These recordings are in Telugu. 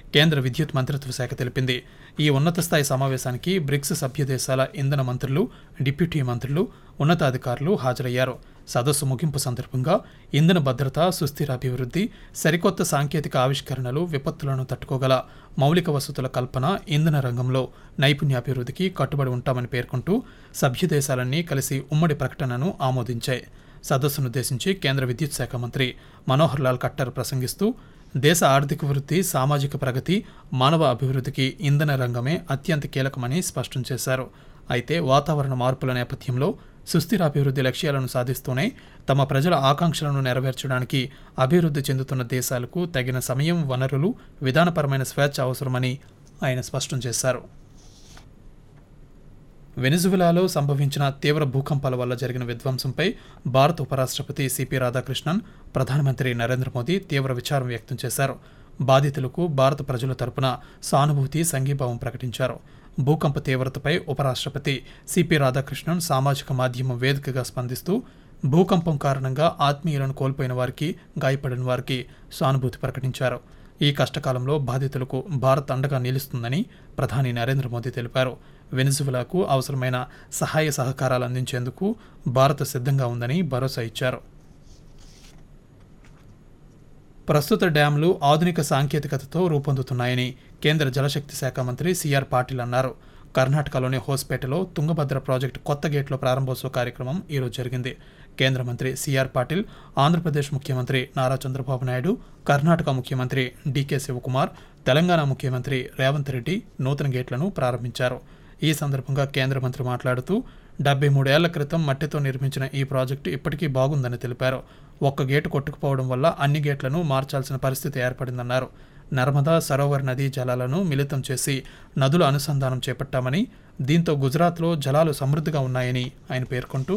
కేంద్ర విద్యుత్ మంత్రిత్వ శాఖ తెలిపింది ఈ ఉన్నత స్థాయి సమావేశానికి బ్రిక్స్ సభ్య దేశాల ఇంధన మంత్రులు డిప్యూటీ మంత్రులు ఉన్నతాధికారులు హాజరయ్యారు సదస్సు ముగింపు సందర్భంగా ఇంధన భద్రత సుస్థిర అభివృద్ధి సరికొత్త సాంకేతిక ఆవిష్కరణలు విపత్తులను తట్టుకోగల మౌలిక వసతుల కల్పన ఇంధన రంగంలో నైపుణ్యాభివృద్ధికి కట్టుబడి ఉంటామని పేర్కొంటూ సభ్య దేశాలన్నీ కలిసి ఉమ్మడి ప్రకటనను ఆమోదించాయి సదస్సునుద్దేశించి కేంద్ర విద్యుత్ శాఖ మంత్రి మనోహర్ లాల్ ఖట్టర్ ప్రసంగిస్తూ దేశ ఆర్థిక వృద్ధి సామాజిక ప్రగతి మానవ అభివృద్ధికి ఇంధన రంగమే అత్యంత కీలకమని స్పష్టం చేశారు అయితే వాతావరణ మార్పుల నేపథ్యంలో సుస్థిర అభివృద్ధి లక్ష్యాలను సాధిస్తూనే తమ ప్రజల ఆకాంక్షలను నెరవేర్చడానికి అభివృద్ధి చెందుతున్న దేశాలకు తగిన సమయం వనరులు విధానపరమైన స్వేచ్ఛ అవసరమని ఆయన స్పష్టం చేశారు వెనిజువెలాలో సంభవించిన తీవ్ర భూకంపాల వల్ల జరిగిన విధ్వంసంపై భారత ఉపరాష్ట్రపతి సిపి రాధాకృష్ణన్ ప్రధానమంత్రి నరేంద్ర మోదీ తీవ్ర విచారం వ్యక్తం చేశారు బాధితులకు భారత ప్రజల తరపున సానుభూతి సంఘీభావం ప్రకటించారు భూకంప తీవ్రతపై ఉపరాష్ట్రపతి సిపి రాధాకృష్ణన్ సామాజిక మాధ్యమం వేదికగా స్పందిస్తూ భూకంపం కారణంగా ఆత్మీయులను కోల్పోయిన వారికి గాయపడిన వారికి సానుభూతి ప్రకటించారు ఈ కష్టకాలంలో బాధితులకు భారత్ అండగా నిలుస్తుందని ప్రధాని నరేంద్ర మోదీ తెలిపారు వెనిజువెలాకు అవసరమైన సహాయ సహకారాలు అందించేందుకు భారత్ సిద్ధంగా ఉందని భరోసా ఇచ్చారు ప్రస్తుత డ్యాంలు ఆధునిక సాంకేతికతతో రూపొందుతున్నాయని కేంద్ర జలశక్తి శాఖ మంత్రి సిఆర్ పాటిల్ అన్నారు కర్ణాటకలోని హోస్పేటలో తుంగభద్ర ప్రాజెక్టు కొత్త గేట్లో ప్రారంభోత్సవ కార్యక్రమం ఈరోజు జరిగింది కేంద్ర మంత్రి సిఆర్ పాటిల్ ఆంధ్రప్రదేశ్ ముఖ్యమంత్రి నారా చంద్రబాబు నాయుడు కర్ణాటక ముఖ్యమంత్రి డీకే శివకుమార్ తెలంగాణ ముఖ్యమంత్రి రేవంత్ రెడ్డి నూతన గేట్లను ప్రారంభించారు ఈ సందర్భంగా కేంద్ర మంత్రి మాట్లాడుతూ డెబ్బై మూడేళ్ల క్రితం మట్టితో నిర్మించిన ఈ ప్రాజెక్టు ఇప్పటికీ బాగుందని తెలిపారు ఒక్క గేటు కొట్టుకుపోవడం వల్ల అన్ని గేట్లను మార్చాల్సిన పరిస్థితి ఏర్పడిందన్నారు నర్మదా సరోవర్ నదీ జలాలను మిళితం చేసి నదుల అనుసంధానం చేపట్టామని దీంతో గుజరాత్లో జలాలు సమృద్ధిగా ఉన్నాయని ఆయన పేర్కొంటూ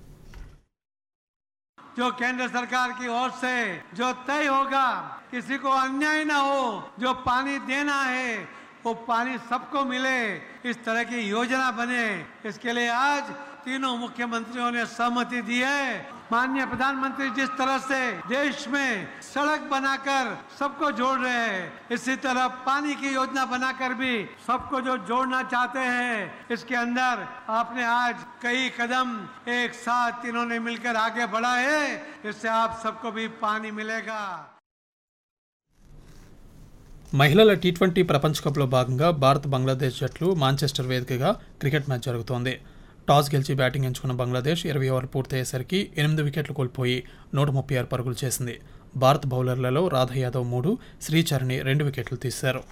जो केंद्र सरकार की ओर से जो तय होगा किसी को अन्याय ना हो जो पानी देना है वो पानी सबको मिले इस तरह की योजना बने इसके लिए आज तीनों मुख्यमंत्रियों ने सहमति दी है माननीय प्रधानमंत्री जिस तरह से देश में सड़क बनाकर सबको जोड़ रहे हैं इसी तरह पानी की योजना बनाकर भी सबको जो जोड़ना चाहते हैं इसके अंदर आपने आज कई कदम एक साथ तीनों ने मिलकर आगे बढ़ा है इससे आप सबको भी पानी मिलेगा మహిళల టీ ట్వంటీ ప్రపంచ కప్లో భాగంగా భారత్ బంగ్లాదేశ్ జట్లు మాంచెస్టర్ వేదికగా క్రికెట్ మ్యాచ్ జరుగుతోంది టాస్ గెలిచి బ్యాటింగ్ ఎంచుకున్న బంగ్లాదేశ్ ఇరవై ఓవర్లు పూర్తయ్యేసరికి ఎనిమిది వికెట్లు కోల్పోయి నూట ముప్పై ఆరు పరుగులు చేసింది భారత్ బౌలర్లలో రాధ యాదవ్ మూడు శ్రీచరణి రెండు వికెట్లు తీశారు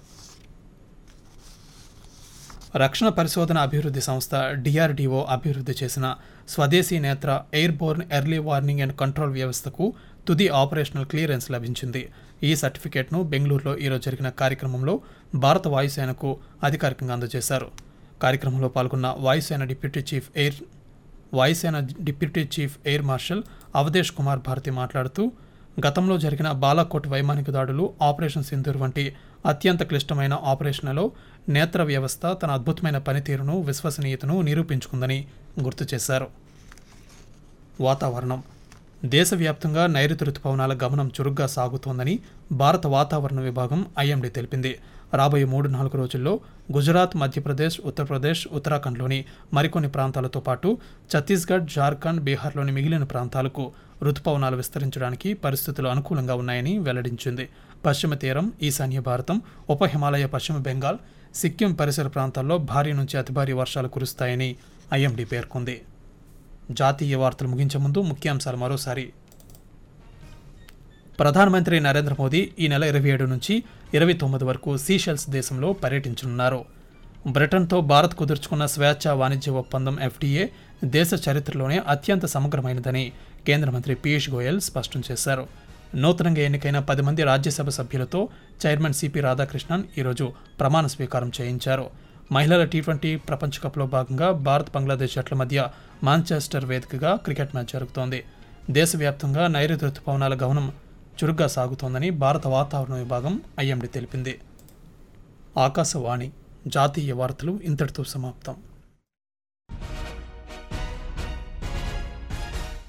రక్షణ పరిశోధన అభివృద్ధి సంస్థ డిఆర్డీఓ అభివృద్ధి చేసిన స్వదేశీ Netra airborne early warning and control వ్యవస్థకు తుది ఆపరేషనల్ క్లియరెన్స్ లభించింది ఈ సర్టిఫికేట్ను బెంగళూరులో ఈరోజు జరిగిన కార్యక్రమంలో భారత వాయుసేనకు అధికారికంగా అందజేశారు కార్యక్రమంలో పాల్గొన్న వాయుసేన డిప్యూటీ చీఫ్ ఎయిర్ వాయుసేన deputy chief air marshal Avadhesh Kumar Bharati మాట్లాడుతూ గతంలో జరిగిన బాలాకోట్ వైమానిక దాడులు ఆపరేషన్ సింధూర్ వంటి అత్యంత క్లిష్టమైన ఆపరేషన్లలో నేత్ర వ్యవస్థ తన అద్భుతమైన పనితీరును విశ్వసనీయతను నిరూపించుకుందని గుర్తు చేశారు వాతావరణం దేశవ్యాప్తంగా నైరుతి రుతుపవనాల గమనం చురుగ్గా సాగుతోందని భారత వాతావరణ విభాగం ఐఎండీ తెలిపింది రాబోయే మూడు నాలుగు రోజుల్లో గుజరాత్ మధ్యప్రదేశ్ ఉత్తరప్రదేశ్ ఉత్తరాఖండ్లోని మరికొన్ని ప్రాంతాలతో పాటు ఛత్తీస్గఢ్ జార్ఖండ్ బీహార్లోని మిగిలిన ప్రాంతాలకు రుతుపవనాలు విస్తరించడానికి పరిస్థితులు అనుకూలంగా ఉన్నాయని వెల్లడించింది పశ్చిమ తీరం ఈశాన్య భారతం ఉప హిమాలయ పశ్చిమ బెంగాల్ సిక్కిం పరిసర ప్రాంతాల్లో భారీ నుంచి అతి భారీ వర్షాలు కురుస్తాయని ఐఎండీ పేర్కొంది జాతీయ వార్తలు ముగించే ముందు ముఖ్యాంశాలు మరోసారి ప్రధానమంత్రి నరేంద్ర మోదీ ఈ నెల ఇరవై ఏడు నుంచి ఇరవై తొమ్మిది వరకు సీషెల్స్ దేశంలో పర్యటించనున్నారు బ్రిటన్తో భారత్ కుదుర్చుకున్న స్వేచ్ఛ వాణిజ్య ఒప్పందం ఎఫ్టీఏ దేశ చరిత్రలోనే అత్యంత సమగ్రమైనదని కేంద్ర మంత్రి పీయూష్ గోయల్ స్పష్టం చేశారు నూతనంగా ఎన్నికైన పది మంది రాజ్యసభ సభ్యులతో చైర్మన్ సిపి రాధాకృష్ణన్ ఈరోజు ప్రమాణ స్వీకారం చేయించారు మహిళల టీ ట్వంటీ ప్రపంచ కప్లో భాగంగా భారత్ బంగ్లాదేశ్ జట్ల మధ్య మాంచెస్టర్ వేదికగా క్రికెట్ మ్యాచ్ జరుగుతోంది దేశవ్యాప్తంగా నైరుతి రుతుపవనాల గమనం చురుగ్గా సాగుతోందని భారత వాతావరణ విభాగం ఐఎండీ తెలిపింది ఆకాశవాణి జాతీయ వార్తలు ఇంతటితో సమాప్తం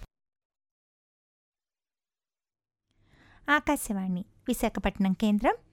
ఆకాశవాణి విశాఖపట్నం కేంద్రం